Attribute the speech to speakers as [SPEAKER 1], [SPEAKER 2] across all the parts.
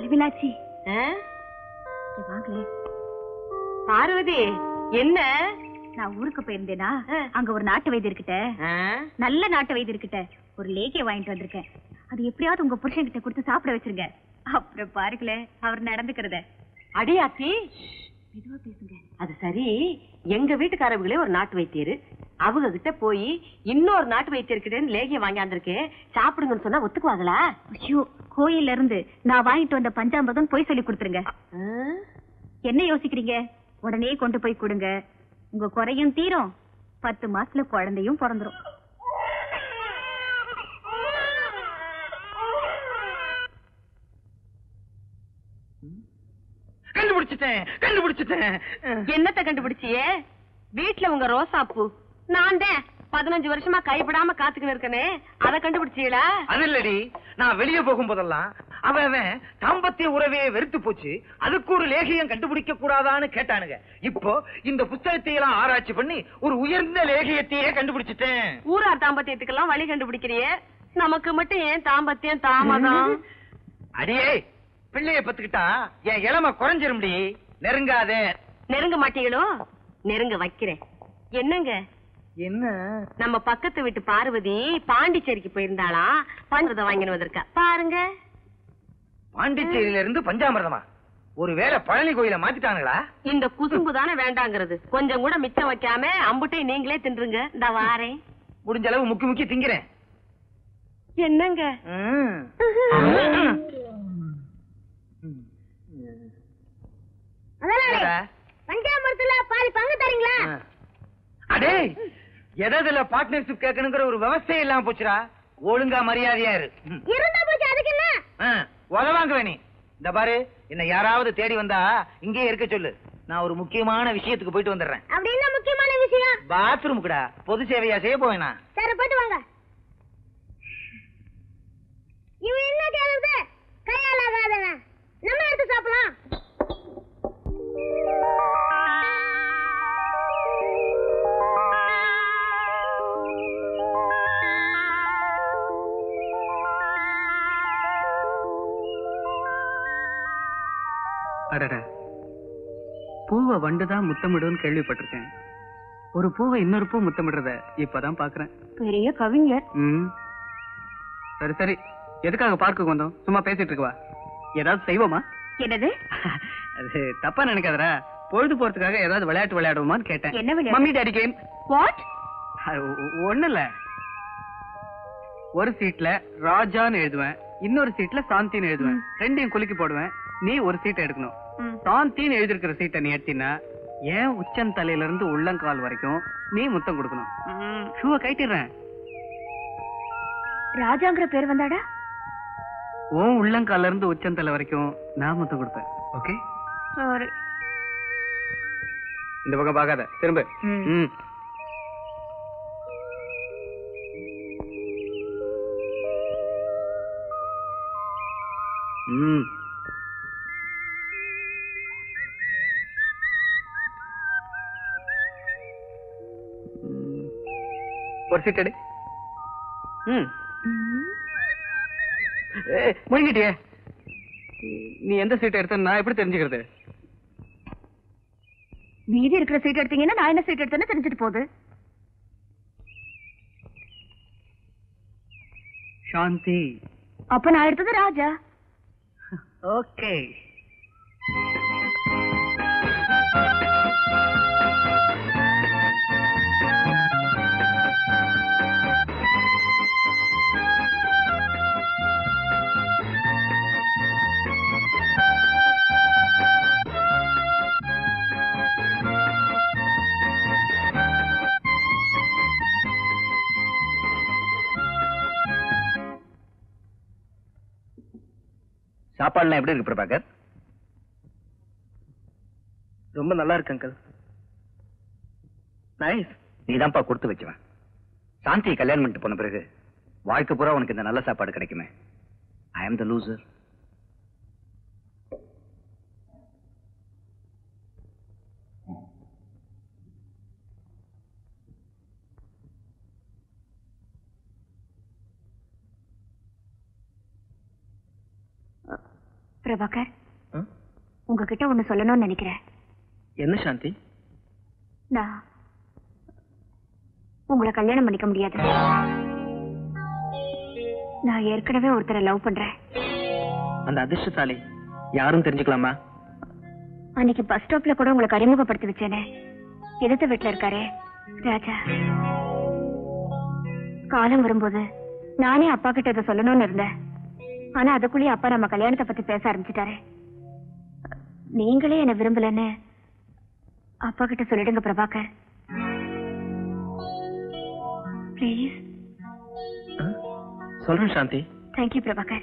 [SPEAKER 1] மீனாட்சி
[SPEAKER 2] ஆ?
[SPEAKER 1] இங்க வாங்களே
[SPEAKER 2] பார்வதி என்ன
[SPEAKER 1] நான் ஊருக்கு போயிருந்தேனா
[SPEAKER 2] ஆ.
[SPEAKER 1] அங்க ஒரு நாட்டு வைத்தியர்கிட்ட
[SPEAKER 2] ஆ?
[SPEAKER 1] நல்ல நாட்டு வைத்தியர்கிட்ட ஒரு லேகிய வாங்கிட்டு வந்திருக்கேன் அது எப்படியாவது உங்க புருஷன் கிட்ட கொடுத்து சாப்பிட வச்சிருங்க அப்புறம் பாருங்களேன் அவர் நடந்துக்கிறத
[SPEAKER 2] அடியாத்தி
[SPEAKER 1] மெதுவா பேசுங்க
[SPEAKER 2] அது சரி எங்க வீட்டுக்காரவங்களே ஒரு நாட்டு வைத்தியர் அவங்க கிட்ட போய் இன்னொரு நாட்டு வைத்தியர்கிட்ட லேகியம் வாங்கியாந்திருக்கேன் சாப்பிடுங்கன்னு சொன்னா ஒத்துக்குவாங்களா
[SPEAKER 1] ஐயோ கோயில்ல இருந்து நான் வாங்கிட்டு வந்த பஞ்சாமிர்தம் போய் சொல்லி கொடுத்துருங்க
[SPEAKER 2] ஆ?
[SPEAKER 1] என்ன யோசிக்கிறீங்க உடனே கொண்டு போய் கொடுங்க உங்க குறையும் தீரும் பத்து மாசத்துல குழந்தையும் பிறந்துரும்
[SPEAKER 3] கண்டுபிடிச்சிட்டேன் கண்டுபிடிச்சிட்டேன்
[SPEAKER 2] என்னத்த கண்டுபிடிச்சியே வீட்டுல உங்க ரோசா பூ நான் தான் பதினஞ்சு வருஷமா கைவிடாம காத்துக்கிட்டு இருக்கனே அத கண்டுபிடிச்சீங்களா
[SPEAKER 3] அது இல்லடி நான் வெளியே போகும்போதெல்லாம் அவன் அவன் தாம்பத்திய உறவே வெறுத்து போச்சு அதுக்கு ஒரு லேகியம் கண்டுபிடிக்க கூடாதான்னு கேட்டானுங்க இப்போ இந்த புத்தகத்தை எல்லாம் ஆராய்ச்சி பண்ணி ஒரு உயர்ந்த லேகியத்தையே கண்டுபிடிச்சிட்டேன்
[SPEAKER 2] ஊரார் தாம்பத்தியத்துக்கெல்லாம் வழி கண்டுபிடிக்கிறியே நமக்கு மட்டும் ஏன் தாம்பத்தியம் தாமதம்
[SPEAKER 3] அடியே பிள்ளைய பத்துக்கிட்டா என் இளமை குறைஞ்சிரும்டி நெருங்காதே
[SPEAKER 2] நெருங்க மாட்டீங்களோ நெருங்க வைக்கிறேன் என்னங்க
[SPEAKER 3] என்ன
[SPEAKER 2] நம்ம பக்கத்து வீட்டு பார்வதி பாண்டிச்சேரிக்கு போயிருந்தாளாம் பஞ்சாமிரதம் வாங்கினு வந்திருக்கா பாருங்க
[SPEAKER 3] பாண்டிச்சேரியில இருந்து பஞ்சாமிர்தமா ஒருவேளை பழனி கோயில மாத்திட்டானுங்களா
[SPEAKER 2] இந்த குசும்பு தானே வேண்டாங்கிறது கொஞ்சம் கூட மிச்சம் வைக்காம அம்புட்டை நீங்களே தின்றுங்க இந்த வாரேன்
[SPEAKER 3] முடிஞ்ச அளவு முக்கி முக்கி திங்கிறேன்
[SPEAKER 2] என்னங்க
[SPEAKER 3] ம். என்னடா?
[SPEAKER 1] பஞ்சாமிரத்துல பாதி பங்கு தரீங்களா
[SPEAKER 3] ஆ. அடே எதுல பார்ட்னர்ஷிப் கேட்கணுங்கிற ஒரு விவசாயம் இல்லாம போச்சுடா ஒழுங்கா மரியாதையா இரு ம்.
[SPEAKER 1] இருந்தா போச்சு அதுக்கு என்ன
[SPEAKER 3] ஆ, உதவாங்க நீ இந்த பாரு என்ன யாராவது தேடி வந்தா இங்கேயே இருக்க சொல்லு நான் ஒரு முக்கியமான விஷயத்துக்கு போயிட்டு வந்துடுறேன்
[SPEAKER 1] அப்படி என்ன முக்கியமான விஷயம்
[SPEAKER 3] பாத்ரூமுக்குடா பொது சேவையா செய்ய போவேனா
[SPEAKER 1] சரி போயிட்டு வாங்க இவன் என்ன கேக்குது கையால ஆகாதவன் நம்ம எடுத்து சாப்பிடலாம்
[SPEAKER 4] அடட பூவை வண்டுதான் முத்தமிடும்னு கேள்விப்பட்டிருக்கேன் ஒரு பூவை இன்னொரு பூ முத்தமிடுறத இப்பதான் பாக்குறேன்
[SPEAKER 1] பெரிய கவிஞர்
[SPEAKER 4] ம் சரி சரி எதுக்காக பார்க்குக்கு வந்தோம் சும்மா பேசிட்டு இருக்கவா ஏதாவது செய்வோமா
[SPEAKER 1] என்னது
[SPEAKER 4] அது தப்பா நினைக்காதடா பொழுது போறதுக்காக ஏதாவது விளையாட்டு விளையாடுவோமான்னு கேட்டேன்
[SPEAKER 1] என்ன விளையாட்டு?
[SPEAKER 4] மம்மி டாடி கேம்
[SPEAKER 1] வாட்
[SPEAKER 4] ஒண்ணு இல்ல ஒரு சீட்ல ராஜான்னு எழுதுவேன் இன்னொரு சீட்ல சாந்தின்னு எழுதுவேன் ரெண்டையும் குலுக்கி போடுவேன் நீ ஒரு சீட்டை எடுக்கணும் சாந்தின்னு எழுதிருக்கிற சீட்டை நீ எடுத்தீன்னா ஏன் உச்சன் தலையில இருந்து உள்ளங்கால் வரைக்கும் நீ முத்தம் கொடுக்கணும் ஷூவை கைட்டிடுறேன்
[SPEAKER 1] ராஜாங்கிற பேர் வந்தாடா
[SPEAKER 4] உன் உள்ளங்கால்ல இருந்து உச்சந்தலை வரைக்கும் நான் முத்தம் கொடுப்பேன் ஓகே
[SPEAKER 1] சாரி
[SPEAKER 4] இந்த பக்கம் பார்க்காத திரும்ப ம் ம் ம். ஒரு சீட் எடு ம் ஏய், முழுங்கிட்டியே நீ எந்த சீட் எடுத்த நான் எப்படி தெரிஞ்சுக்கிறது
[SPEAKER 1] மீதி இருக்கிற சீட் எடுத்தீங்கன்னா நான் என்ன சீட் எடுத்தேன்னு தெரிஞ்சுட்டு போகுது
[SPEAKER 4] சாந்தி
[SPEAKER 1] அப்ப நான் எடுத்தது ராஜா
[SPEAKER 4] ஓகே
[SPEAKER 3] சாப்பாடுலாம் எப்படி இருக்கு பிரபாகர்
[SPEAKER 4] ரொம்ப நல்லா இருக்கு அங்கிள் நைஸ்
[SPEAKER 3] நீதான்ப்பா கொடுத்து வச்சுவன் சாந்தி கல்யாணம் பண்ணிட்டு போன பிறகு வாழ்க்கை பூரா உனக்கு இந்த நல்ல சாப்பாடு கிடைக்குமே ஐ அம் த லூசர்
[SPEAKER 1] பிரபாகர் உங்ககிட்ட ஒண்ணு சொல்லணும்னு நினைக்கிறேன்
[SPEAKER 4] என்ன சாந்தி
[SPEAKER 1] நான் உங்களை கல்யாணம் பண்ணிக்க முடியாது நான் ஏற்கனவே ஒருத்தரை லவ் பண்றேன்
[SPEAKER 4] அந்த அதிர்ஷ்டசாலி யாரும் தெரிஞ்சுக்கலாமா
[SPEAKER 1] அன்னைக்கு பஸ் ஸ்டாப்ல கூட உங்களுக்கு அறிமுகப்படுத்தி வச்சேனே எதிர்த்த வீட்டுல இருக்காரே ராஜா காலம் வரும்போது நானே அப்பா கிட்ட இதை சொல்லணும்னு இருந்தேன் ஆனா அதுக்குள்ளேயே அப்பா நம்ம கல்யாணத்தை பத்தி பேச ஆரம்பிச்சிட்டாரு நீங்களே என்ன விரும்பலன்னு அப்பா கிட்ட சொல்லிடுங்க பிரபாகர் ப்ளீஸ்
[SPEAKER 4] சொல்றேன் சாந்தி
[SPEAKER 1] தேங்க்யூ பிரபாகர்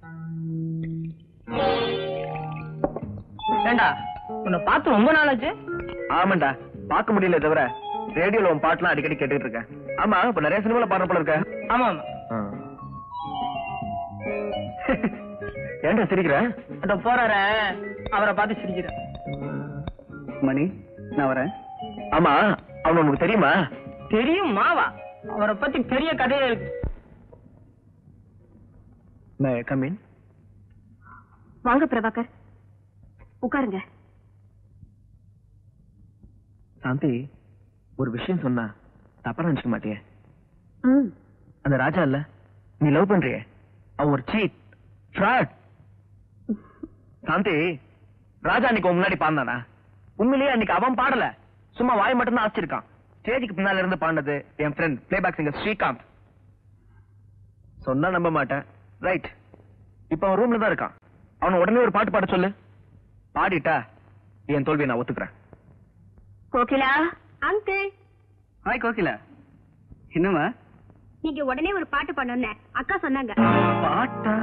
[SPEAKER 5] ஏண்டா உன்னை பார்த்து ரொம்ப நாளாச்சு
[SPEAKER 3] ஆமாண்டா பார்க்க முடியல தவிர ரேடியோல உன் பாட்டுலாம் அடிக்கடி கேட்டுட்டு இருக்கேன் ஆமா இப்ப நிறைய சினிமால பாடுற போல இருக்க
[SPEAKER 5] ஆமா ஆமா
[SPEAKER 3] ஏன்டா சிரிக்கிற
[SPEAKER 5] அந்த போறார அவரை பார்த்து சிரிக்கிறேன்
[SPEAKER 4] மணி நான் வரேன்
[SPEAKER 3] ஆமா அவன் உனக்கு தெரியுமா
[SPEAKER 5] தெரியும் மாவா அவரை பத்தி பெரிய கதையே இருக்கு
[SPEAKER 3] கம் இன்
[SPEAKER 1] வாங்க பிரபாகர் உட்காருங்க
[SPEAKER 3] சாந்தி ஒரு விஷயம் சொன்னா தப்பா நினைச்சுக்க மாட்டியே
[SPEAKER 1] ம்
[SPEAKER 3] அந்த ராஜா இல்ல நீ லவ் பண்றியே அவன் ஒரு சீட் ஃப்ராட் சாந்தி ராஜா அன்னைக்கு உன் முன்னாடி பாடினானா உண்மையிலேயே அன்னைக்கு அவன் பாடல சும்மா வாய் மட்டும் தான் ஆச்சிருக்கான் ஸ்டேஜுக்கு பின்னால இருந்து பாடினது என் ஃப்ரெண்ட் பிளேபேக் சிங்கர் ஸ்ரீகாந்த் சொன்னா நம்ப மாட்டேன் ரைட் இப்ப அவன் ரூம்ல தான் இருக்கான் அவன உடனே ஒரு பாட்டு பாட சொல்லு பாடிட்டா என் தோல்வியை நான் ஒத்துக்கிறேன்
[SPEAKER 1] கோகிலா அங்கிள்
[SPEAKER 4] ஹாய் கோகிலா என்னம்மா
[SPEAKER 1] நீங்க உடனே ஒரு பாட்டு பண்ணோன்னு அக்கா சொன்னாங்க
[SPEAKER 4] பாட்டா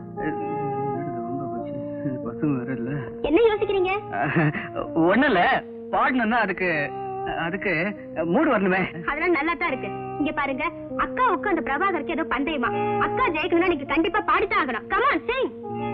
[SPEAKER 4] பசங்க வேற இல்ல
[SPEAKER 1] என்ன யோசிக்கிறீங்க
[SPEAKER 4] ஒண்ணும் இல்ல பாடணும்னா அதுக்கு அதுக்கு மூடு வரணுமே
[SPEAKER 1] அதெல்லாம் நல்லா தான் இருக்கு இங்க பாருங்க அக்காவுக்கு அந்த பிரபாகருக்கு ஏதோ பந்தயமா அக்கா ஜெயிக்கணும்னா நீங்க கண்டிப்பா பாடித்தான் ஆகணும் கமான் சிங்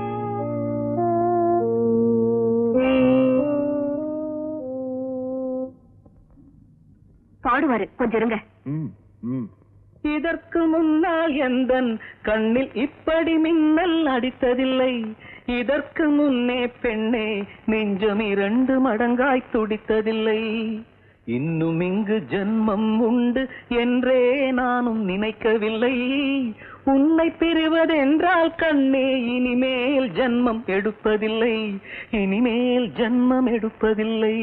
[SPEAKER 1] பாடுவாரு கொஞ்சம் இருங்க
[SPEAKER 3] ம் ம்
[SPEAKER 5] இதற்கு முன்னால் எந்தன் கண்ணில் இப்படி மின்னல் அடித்ததில்லை இதற்கு முன்னே பெண்ணே நெஞ்சம் இரண்டு மடங்காய் துடித்ததில்லை இன்னும் இங்கு ஜென்மம் உண்டு என்றே நானும் நினைக்கவில்லை உன்னை பிரிவதென்றால் கண்ணே இனிமேல் ஜென்மம் எடுப்பதில்லை இனிமேல் ஜென்மம் எடுப்பதில்லை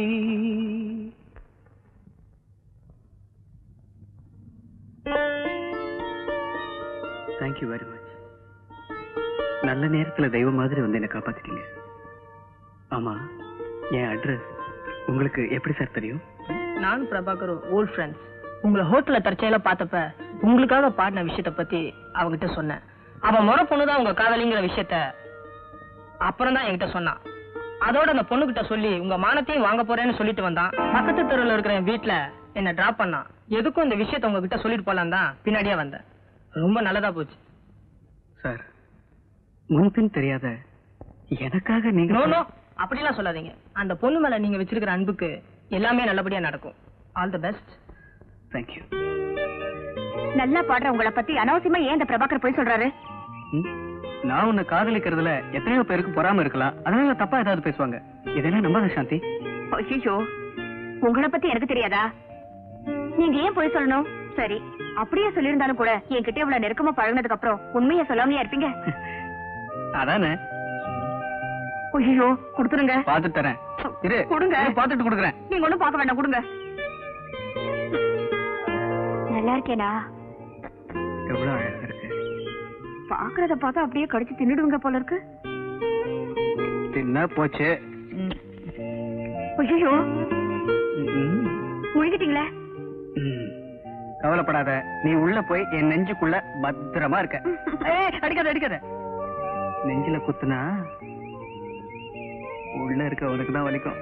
[SPEAKER 4] தேங்க்யூ வெரி மச் நல்ல நேரத்துல தெய்வம் மாதிரி வந்து என்ன காப்பாத்திட்டீங்க ஆமா என் அட்ரஸ் உங்களுக்கு எப்படி சார் தெரியும்
[SPEAKER 5] நான் பிரபாகர் ஓல்ட் ஃப்ரெண்ட்ஸ் உங்களை ஹோட்டல்ல தற்செயல பார்த்தப்ப உங்களுக்காக பாடின விஷயத்த பத்தி அவகிட்ட சொன்னேன் அவ முறை பொண்ணுதான் உங்க காதலிங்கிற விஷயத்த அப்புறம் தான் என்கிட்ட சொன்னான் அதோட அந்த பொண்ணுகிட்ட சொல்லி உங்க மானத்தையும் வாங்க போறேன்னு சொல்லிட்டு வந்தான் பக்கத்து தெருவில் இருக்கிற என் வீட்டுல என்ன டிராப் பண்ணான் எதுக்கும் இந்த விஷயத்த உங்ககிட்ட சொல்லிட்டு போலாம் தான் பின்னாடியே வந்தேன் ரொம்ப நல்லதா போச்சு
[SPEAKER 4] சார் முன்பின் தெரியாத எனக்காக நீங்க
[SPEAKER 5] நோ நோ அப்படிலாம் சொல்லாதீங்க அந்த பொண்ணு மேல நீங்க வச்சிருக்கிற அன்புக்கு எல்லாமே நல்லபடியா நடக்கும் ஆல் தி பெஸ்ட்
[SPEAKER 4] தேங்க்யூ
[SPEAKER 1] நல்லா பாடுற உங்களை பத்தி அனாவசியமா ஏன் இந்த பிரபாகர் போய் சொல்றாரு
[SPEAKER 4] நான் உன்னை காதலிக்கிறதுல எத்தனையோ பேருக்கு பொறாம இருக்கலாம் அதனால தப்பா ஏதாவது பேசுவாங்க இதெல்லாம் நம்பாத சாந்தி
[SPEAKER 1] ஐயோ உங்களை பத்தி எனக்கு தெரியாதா நீங்க ஏன் போய் சொல்லணும் சரி அப்படியே சொல்லியிருந்தாலும் கூட என்கிட்ட இவ்வளவு நெருக்கமா பழகுனதுக்கு அப்புறம் உண்மையை சொல்லாமையா இருப்பீங்க
[SPEAKER 4] அதானே
[SPEAKER 1] ஐயோ கொடுத்துருங்க
[SPEAKER 4] பாத்துட்டு தரேன் இரு
[SPEAKER 1] கொடுங்க.
[SPEAKER 4] இரு, பாத்துட்டு கொடுக்குறேன்
[SPEAKER 1] நீங்க ஒண்ணும் பார்க்க வேண்டாம் கொடுங்க நல்லா இருக்கேனா
[SPEAKER 4] எவ்வளவு அழகா இருக்கு
[SPEAKER 1] பாக்குறத பார்த்தா அப்படியே கடிச்சு தின்னுடுங்க போல இருக்கு
[SPEAKER 4] தின்னா போச்சு
[SPEAKER 1] ஐயோ
[SPEAKER 4] ம்.
[SPEAKER 1] முழுகிட்டீங்களே
[SPEAKER 4] ம். கவலைப்படாத நீ உள்ள போய் என் நெஞ்சுக்குள்ள பத்திரமா இருக்க ஏய், அடிக்காத அடிக்காத நெஞ்சில குத்துனா உள்ள இருக்க உனக்கு தான் வலிக்கும்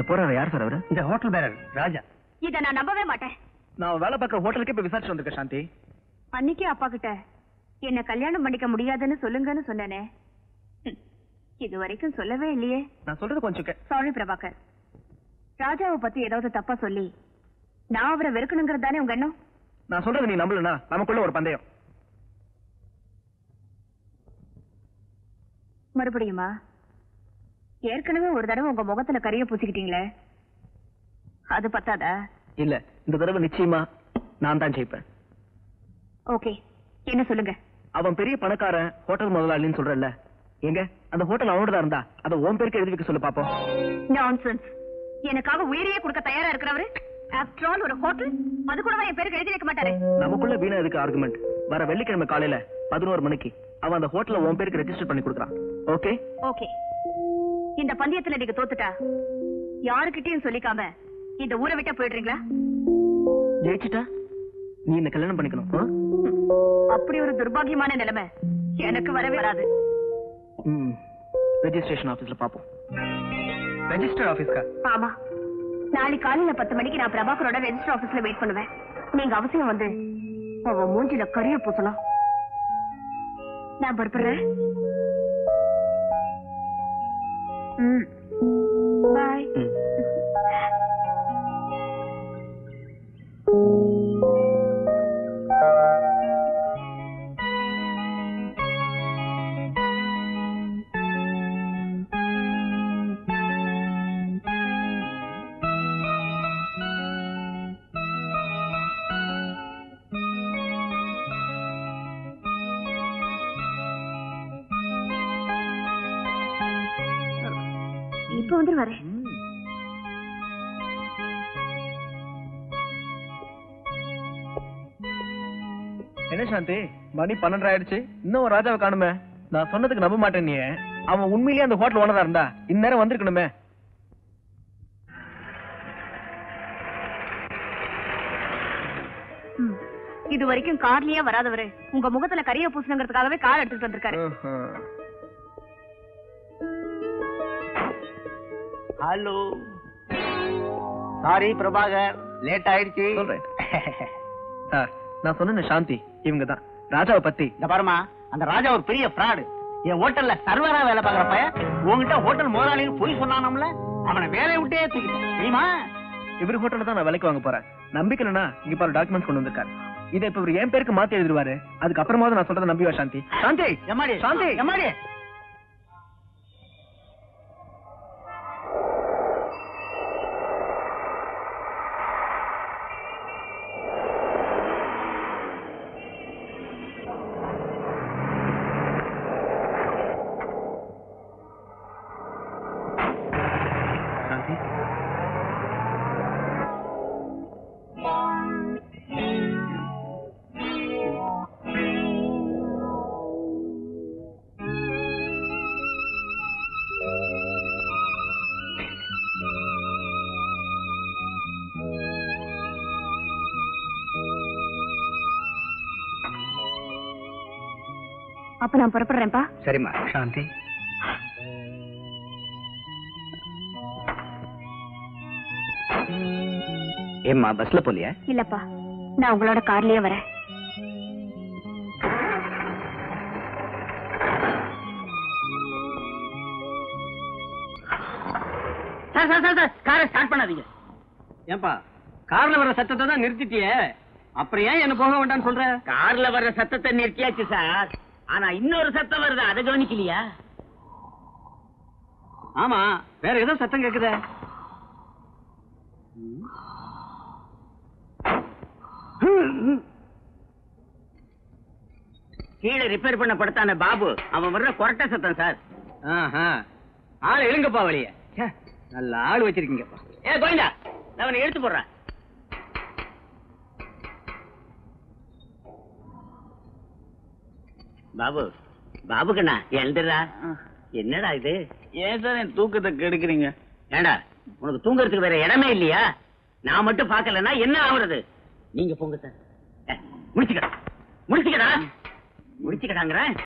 [SPEAKER 3] போறாரு யார் சார் அவரு
[SPEAKER 4] இந்த ஹோட்டல் பேரர் ராஜா
[SPEAKER 1] இத நான் நம்பவே மாட்டேன்
[SPEAKER 3] நான் வேலை பார்க்க ஹோட்டலுக்கு இப்ப விசாரிச்சு வந்திருக்கேன் சாந்தி
[SPEAKER 1] அன்னைக்கே அப்பா கிட்ட என்ன கல்யாணம் பண்ணிக்க முடியாதுன்னு சொல்லுங்கன்னு சொன்னனே ஹம், இது வரைக்கும் சொல்லவே இல்லையே
[SPEAKER 3] நான் சொல்றது கொஞ்சம் கே-
[SPEAKER 1] சாரி பிரபாகர் ராஜாவை பத்தி ஏதாவது தப்பா சொல்லி நான் அவரை வெறுக்கணுங்கிறது தானே உங்க எண்ணம்
[SPEAKER 3] நான் சொல்றது நீ நம்பலனா நமக்குள்ள ஒரு பந்தயம்
[SPEAKER 1] மறுபடியுமா ஏற்கனவே ஒரு தடவை உங்க முகத்துல கரிய பூசிக்கிட்டீங்களே அது பத்தாதா
[SPEAKER 3] இல்ல இந்த தடவை நிச்சயமா நான் தான் ஜெயிப்பேன்
[SPEAKER 1] ஓகே என்ன சொல்லுங்க
[SPEAKER 3] அவன் பெரிய பணக்காரன் ஹோட்டல் முதலாளின்னு சொல்றல்ல எங்க அந்த ஹோட்டல் அவனோட இருந்தா அத உன் பேருக்கு எழுதி வைக்க சொல்லு பாப்போம்
[SPEAKER 1] நான்சென்ஸ் எனக்காக உயிரையே கொடுக்க தயாரா இருக்கிறவரு ஆஃப்டர் ஆல் ஒரு ஹோட்டல் அது கூடவா என் பேருக்கு எழுதி வைக்க மாட்டாரு
[SPEAKER 3] நமக்குள்ள வீணா இருக்கு ஆர்குமெண்ட் வர வெள்ளிக்கிழமை காலையில பதினோரு மணிக்கு அவன் அந்த ஹோட்டல உன் பேருக்கு ரெஜிஸ்டர் பண்ணி கொடுக்குறான் ஓகே
[SPEAKER 1] ஓகே இந்த பந்தயத்துல நீங்க தோத்துட்டா யாருக்கிட்டயும் சொல்லிக்காம இந்த ஊரை விட்டா போயிடுறீங்களா
[SPEAKER 3] ஜெயிச்சிட்டா நீ என்ன கல்யாணம் பண்ணிக்கணும் ஆ?
[SPEAKER 1] அப்படி ஒரு துர்பாகியமான நிலைமை எனக்கு வரவே வராது
[SPEAKER 3] ம் ரெஜிஸ்ட்ரேஷன் ஆபீஸ்ல பாப்போம்
[SPEAKER 4] ரெஜிஸ்டர் ஆபீஸ்க்கா
[SPEAKER 1] ஆமா நாளை காலையில பத்து மணிக்கு நான் பிரபாகரோட ரெஜிஸ்டர் ஆபீஸ்ல வெயிட் பண்ணுவேன் நீங்க அவசியம் வந்து அவன் மூஞ்சில கரிய பூசலாம் நான் பொறுப்புறேன் ம் பாய்
[SPEAKER 3] ம்.
[SPEAKER 1] இப்ப வந்துருவாரு
[SPEAKER 3] என்ன சாந்தி மணி பன்னெண்டு ஆயிடுச்சு இன்னும் ஒரு ராஜாவை காணுமே நான் சொன்னதுக்கு நம்ப மாட்டேன் நீ அவன் உண்மையிலேயே அந்த ஹோட்டல் ஓனரா இருந்தா இந்நேரம் வந்திருக்கணுமே
[SPEAKER 1] ம். இது வரைக்கும் கார்லயே வராதவரு உங்க முகத்துல கரிய பூசணுங்கிறதுக்காகவே கார் எடுத்துட்டு வந்திருக்காரு
[SPEAKER 6] ஹலோ சாரி பிரபாகர் லேட் ஆயிடுச்சு
[SPEAKER 3] சொல்றேன் சார் நான் சொன்ன சாந்தி இவங்க தான் ராஜாவை பத்தி
[SPEAKER 6] இந்த பாருமா அந்த ராஜா ஒரு பெரிய ஃப்ராடு என் ஹோட்டல்ல சர்வரா வேலை பாக்குற பையன் உன்கிட்ட ஹோட்டல் முதலாளின்னு போய் சொன்னானம்ல அவனை வேலையை விட்டே தூக்கிட்டேன் தெரியுமா
[SPEAKER 3] இவர் ஹோட்டல்ல தான் நான் வேலைக்கு வாங்க போறேன் நம்பிக்கலனா இங்க பாரு டாக்குமெண்ட்ஸ் கொண்டு வந்திருக்காரு இதை இப்ப இவர் என் பேருக்கு மாத்தி எழுதிருவாரு அதுக்கு அப்புறமாவது நான் சொல்றதை நம்பிவா சாந்தி சாந்தி
[SPEAKER 6] எம்மாடி
[SPEAKER 3] சாந்தி
[SPEAKER 6] எம்மாடி
[SPEAKER 3] சாந்தி
[SPEAKER 1] அப்ப நான் புறப்படுறேன்ப்பா
[SPEAKER 4] சரிம்மா சாந்தி
[SPEAKER 6] ஏம்மா பஸ்ல போலியா
[SPEAKER 1] இல்லப்பா நான் உங்களோட கார்லயே வரேன்
[SPEAKER 6] சார் சார் சார் சார் காரை ஸ்டார்ட் பண்ணாதீங்க
[SPEAKER 4] ஏன்பா கார்ல வர சத்தத்தை தான் நிறுத்திட்டியே அப்புறம் ஏன் என்ன போக வேண்டாம்னு சொல்ற
[SPEAKER 6] கார்ல வர்ற சத்தத்தை நிறுத்தியாச்சு சார் ஆனா இன்னொரு சத்தம் வருது அதை கவனிக்கலையா
[SPEAKER 4] ஆமா வேற ஏதோ சத்தம் கேக்குதே
[SPEAKER 6] கீழே ரிப்பேர் பண்ண படுத்தான பாபு அவன் வர்ற கொரட்ட சத்தம் சார்
[SPEAKER 4] ஆஹா ஆள் எழுங்கப்பா வழிய நல்ல ஆள் வச்சிருக்கீங்கப்பா
[SPEAKER 6] ஏ கோவிந்தா நான் அவனை எடுத்து போடுறேன் பாபு பாபு கண்ணா எழுந்துடா என்னடா இது ஏன் சார் என் தூக்கத்தை கெடுக்குறீங்க ஏண்டா உனக்கு தூங்குறதுக்கு வேற இடமே இல்லையா நான் மட்டும் பார்க்கலன்னா என்ன ஆகுறது நீங்க போங்க சார் முடிச்சுக்கடா முடிச்சுக்கடா முடிச்சுக்கடாங்கிறேன்